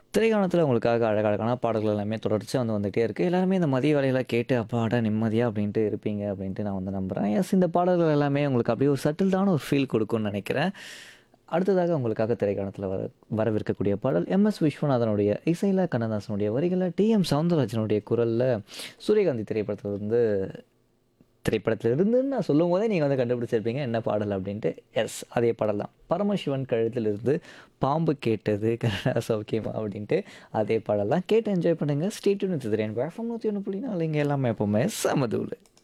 திரைக்காணத்தில் உங்களுக்காக அழகழகான பாடல்கள் எல்லாமே தொடர்ச்சியாக வந்து வந்துகிட்டே இருக்குது எல்லாருமே இந்த மதிய வேலையில கேட்டு அப்பாடா நிம்மதியாக அப்படின்ட்டு இருப்பீங்க அப்படின்ட்டு நான் வந்து நம்புகிறேன் எஸ் இந்த பாடல்கள் எல்லாமே உங்களுக்கு அப்படியே ஒரு சட்டில்டான ஒரு ஃபீல் கொடுக்கும்னு நினைக்கிறேன் அடுத்ததாக உங்களுக்காக திரைக்காணத்தில் வர வரவிருக்கக்கூடிய பாடல் எம்எஸ் விஸ்வநாதனுடைய இசையில் கண்ணதாசனுடைய வரிகளில் டிஎம் சவுந்தரராஜனுடைய குரலில் சூரியகாந்தி திரைப்படத்தில் வந்து திரைப்படத்தில் இருந்துன்னு நான் சொல்லும் போதே நீங்கள் வந்து கண்டுபிடிச்சிருப்பீங்க என்ன பாடல் அப்படின்ட்டு எஸ் அதே பாடல் தான் பரமசிவன் கழுத்திலிருந்து பாம்பு கேட்டது கனடா சௌக்கியமா அப்படின்ட்டு அதே பாடல் தான் கேட்டு என்ஜாய் பண்ணுங்கள் ஸ்டேட்டு திரையன் வேஃபம் நூற்றி ஒன்று புள்ளி நாலு இங்கே எல்லாமே எப்போவுமே சமதூள்